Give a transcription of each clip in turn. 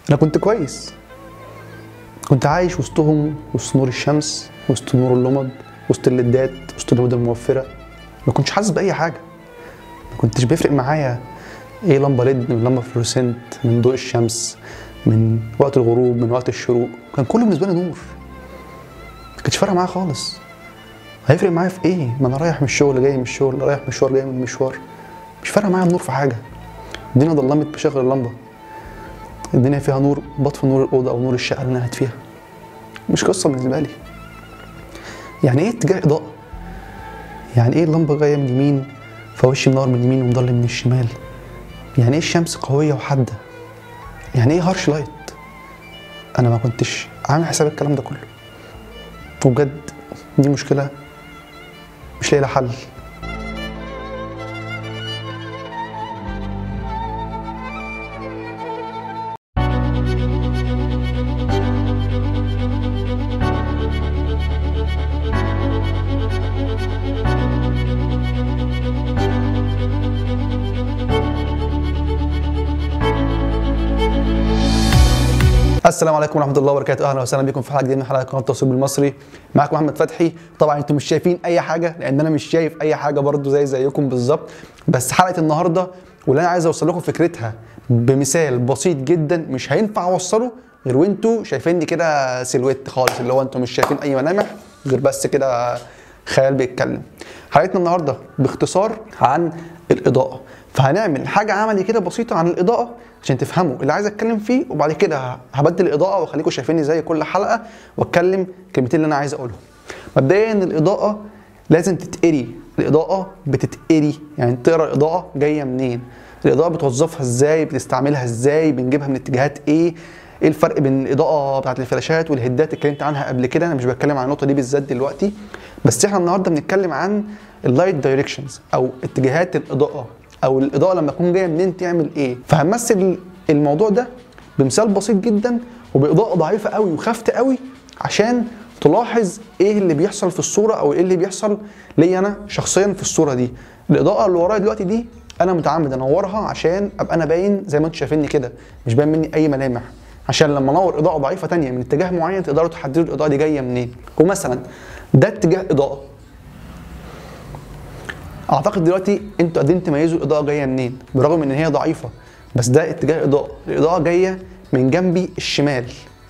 انا كنت كويس كنت عايش وسطهم وسط نور الشمس وسط نور اللمض وسط الليدات وسط اللمض الموفره ما كنتش حاسس باي حاجه ما كنتش بيفرق معايا ايه لمبه ليد من لمبه فلوسنت من ضوء الشمس من وقت الغروب من وقت الشروق كان كله بالنسبه لي نور ما كانش فارقه معايا خالص هيفرق معايا في ايه ما انا رايح من الشغل جاي من الشغل رايح من الشغل جاي من المشوار مش فارقه معايا النور في حاجه الدنيا ضلمت بشغل اللمبه الدنيا فيها نور بطفي نور الاوضه او نور الشقه اللي انا قاعد فيها مش قصه بالنسبه لي يعني ايه اتجاه اضاءه يعني ايه اللمبه جايه من اليمين فوشي منور من اليمين ومضلم من الشمال يعني ايه الشمس قويه وحاده يعني ايه هارش لايت انا ما كنتش عامل حساب الكلام ده كله وبجد دي مشكله مش لاقي لها حل السلام عليكم ورحمه الله وبركاته اهلا وسهلا بكم في حلقه جديده من حلقات قناه التوصيل بالمصري معاكم محمد فتحي طبعا انتم مش شايفين اي حاجه لان انا مش شايف اي حاجه برضو زي زيكم بالظبط بس حلقه النهارده واللي انا عايز اوصل لكم فكرتها بمثال بسيط جدا مش هينفع اوصله غير وانتوا شايفيني كده سيلويت خالص اللي هو انتم مش شايفين اي ملامح غير بس كده خيال بيتكلم حلقتنا النهارده باختصار عن الاضاءه فهنعمل حاجه عملي كده بسيطه عن الاضاءه عشان تفهموا اللي عايز اتكلم فيه وبعد كده هبدل الاضاءه واخليكم شايفيني زي كل حلقه واتكلم الكلمتين اللي انا عايز اقولهم مبدئيا الاضاءه لازم تتقري الاضاءه بتتقري يعني تقرا الاضاءه جايه منين الاضاءه بتوظفها ازاي بتستعملها ازاي بنجيبها من اتجاهات ايه ايه الفرق بين الاضاءه بتاعت الفلاشات والهدات اتكلمت عنها قبل كده انا مش بتكلم عن النقطه دي بالذات دلوقتي بس احنا النهارده بنتكلم عن اللايت دايركشنز او اتجاهات الاضاءه او الاضاءه لما تكون جايه منين تعمل ايه فهنمثل الموضوع ده بمثال بسيط جدا وباضاءه ضعيفه قوي وخافت قوي عشان تلاحظ ايه اللي بيحصل في الصوره او ايه اللي بيحصل ليا انا شخصيا في الصوره دي الاضاءه اللي ورايا دلوقتي دي انا متعمد انورها عشان ابقى انا باين زي ما انتم شايفيني كده مش باين مني اي ملامح عشان لما انور اضاءه ضعيفه تانية من اتجاه معين تقدروا تحددوا الاضاءه دي جايه منين ومثلا ده اتجاه اضاءه اعتقد دلوقتي انتوا قادرين تميزوا الاضاءه جايه منين برغم ان هي ضعيفه بس ده اتجاه اضاءه الاضاءه جايه من جنبي الشمال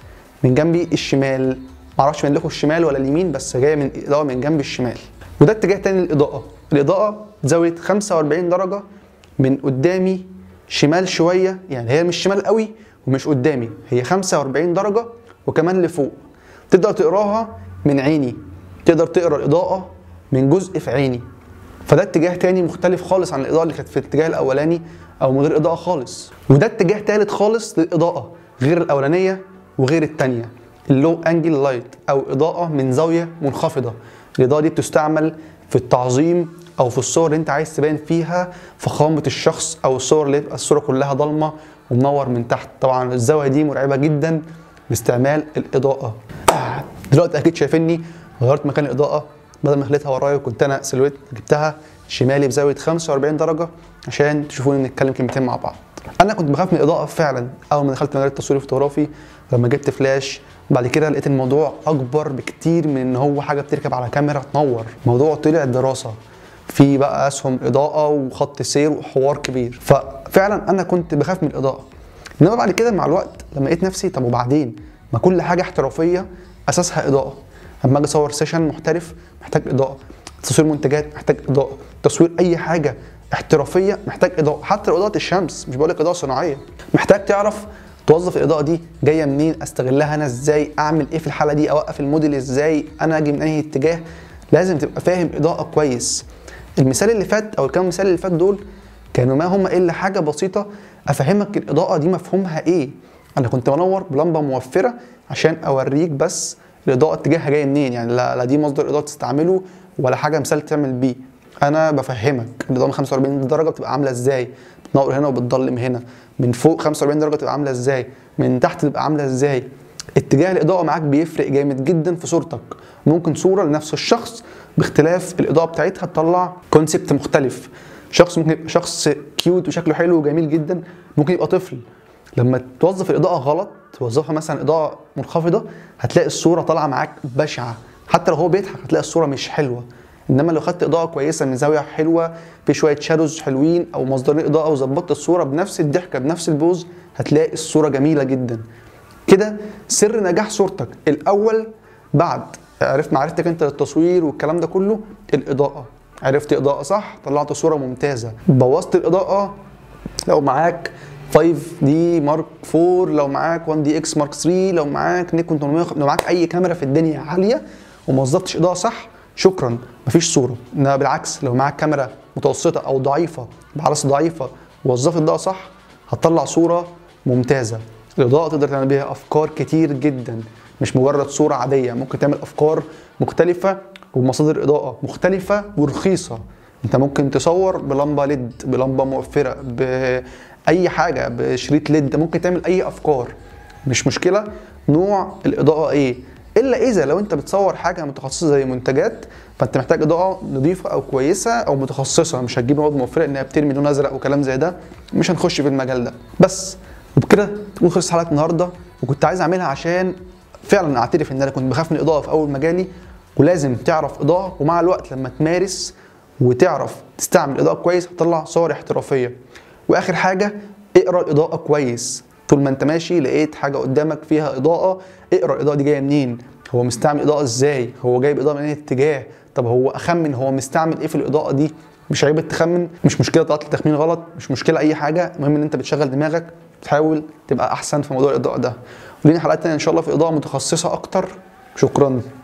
من جنبي الشمال معرفش من لكم الشمال ولا اليمين بس جايه من اضاءه من جنب الشمال وده اتجاه تاني للاضاءه الاضاءه زاويه 45 درجه من قدامي شمال شويه يعني هي مش شمال قوي ومش قدامي هي 45 درجه وكمان لفوق تقدر تقراها من عيني تقدر تقرا الاضاءه من جزء في عيني فده اتجاه تاني مختلف خالص عن الاضاءه اللي كانت في الاتجاه الاولاني او من غير اضاءه خالص وده اتجاه تالت خالص للاضاءه غير الاولانيه وغير التانيه اللو انجل لايت او اضاءه من زاويه منخفضه الاضاءه دي بتستعمل في التعظيم او في الصور اللي انت عايز تبين فيها فخامه الشخص او الصور اللي يبقى الصوره كلها ضلمه ومنور من تحت طبعا الزاويه دي مرعبه جدا باستعمال الاضاءه دلوقتي اكيد شايفيني غيرت مكان الاضاءه بدل ما خليتها ورايا وكنت انا سيلويت جبتها شمالي بزاويه 45 درجه عشان تشوفوني نتكلم كلمتين مع بعض انا كنت بخاف من الاضاءه فعلا اول ما دخلت مجال التصوير الفوتوغرافي لما جبت فلاش بعد كده لقيت الموضوع اكبر بكتير من ان هو حاجه بتركب على كاميرا تنور الموضوع طلع دراسه في بقى اسهم اضاءه وخط سير وحوار كبير ففعلا انا كنت بخاف من الاضاءه انما بعد كده مع الوقت لما لقيت نفسي طب وبعدين ما كل حاجه احترافيه اساسها اضاءه لما اجي اصور سيشن محترف محتاج اضاءه تصوير منتجات محتاج اضاءه تصوير اي حاجه احترافيه محتاج اضاءه حتى لو اضاءه الشمس مش بقول لك اضاءه صناعيه محتاج تعرف توظف الاضاءه دي جايه منين استغلها انا ازاي اعمل ايه في الحاله دي اوقف الموديل ازاي انا اجي من انهي اتجاه لازم تبقى فاهم اضاءه كويس المثال اللي فات او الكام مثال اللي فات دول كانوا ما هم الا حاجه بسيطه افهمك الاضاءه دي مفهومها ايه انا كنت بنور بلمبه موفره عشان اوريك بس الاضاءه اتجاهها جاي منين يعني لا, لا دي مصدر اضاءه تستعمله ولا حاجه مثال تعمل بيه انا بفهمك الاضاءه من 45 درجه بتبقى عامله ازاي بتنور هنا وبتضلم هنا من فوق 45 درجه بتبقى عامله ازاي من تحت تبقى عامله ازاي اتجاه الاضاءه معاك بيفرق جامد جدا في صورتك ممكن صوره لنفس الشخص باختلاف الاضاءه بتاعتها تطلع كونسبت مختلف شخص ممكن يبقى شخص كيوت وشكله حلو وجميل جدا ممكن يبقى طفل لما توظف الاضاءه غلط توظفها مثلا اضاءه منخفضه هتلاقي الصوره طالعه معاك بشعه حتى لو هو بيضحك هتلاقي الصوره مش حلوه انما لو خدت اضاءه كويسه من زاويه حلوه في شويه شادوز حلوين او مصدرين اضاءه وظبطت الصوره بنفس الضحكه بنفس البوز هتلاقي الصوره جميله جدا كده سر نجاح صورتك الاول بعد عرفت معرفتك انت للتصوير والكلام ده كله الاضاءه عرفت اضاءه صح طلعت صوره ممتازه بوظت الاضاءه لو معاك 5 دي مارك 4 لو معاك 1 دي اكس مارك 3 لو معاك نيكون 800 لو معاك اي كاميرا في الدنيا عاليه وما وظفتش اضاءه صح شكرا مفيش صوره انما بالعكس لو معاك كاميرا متوسطه او ضعيفه بعدسه ضعيفه ووظفت اضاءه صح هتطلع صوره ممتازه الاضاءه تقدر تعمل بيها افكار كتير جدا مش مجرد صوره عاديه ممكن تعمل افكار مختلفه ومصادر اضاءه مختلفه ورخيصه انت ممكن تصور بلمبه ليد بلمبه موفره باي حاجه بشريط ليد ممكن تعمل اي افكار مش مشكله نوع الاضاءه ايه الا اذا لو انت بتصور حاجه متخصصه زي منتجات فانت محتاج اضاءه نظيفه او كويسه او متخصصه مش هتجيب مواد موفره انها بترمي لون ازرق وكلام زي ده مش هنخش في المجال ده بس وبكده تكون خلصت حلقه النهارده وكنت عايز اعملها عشان فعلا اعترف ان انا كنت بخاف من الاضاءه في اول مجالي ولازم تعرف اضاءه ومع الوقت لما تمارس وتعرف تستعمل اضاءه كويس هتطلع صور احترافيه واخر حاجه اقرا الاضاءه كويس طول ما انت ماشي لقيت حاجه قدامك فيها اضاءه اقرا الاضاءه دي جايه منين هو مستعمل اضاءه ازاي هو جايب اضاءه من اي اتجاه طب هو اخمن هو مستعمل ايه في الاضاءه دي مش عيب تخمن مش مشكله طلعت التخمين غلط مش مشكله اي حاجه المهم ان انت بتشغل دماغك تحاول تبقى احسن في موضوع الاضاءه ده ولينا حلقات تانية ان شاء الله في اضاءه متخصصه اكتر شكرا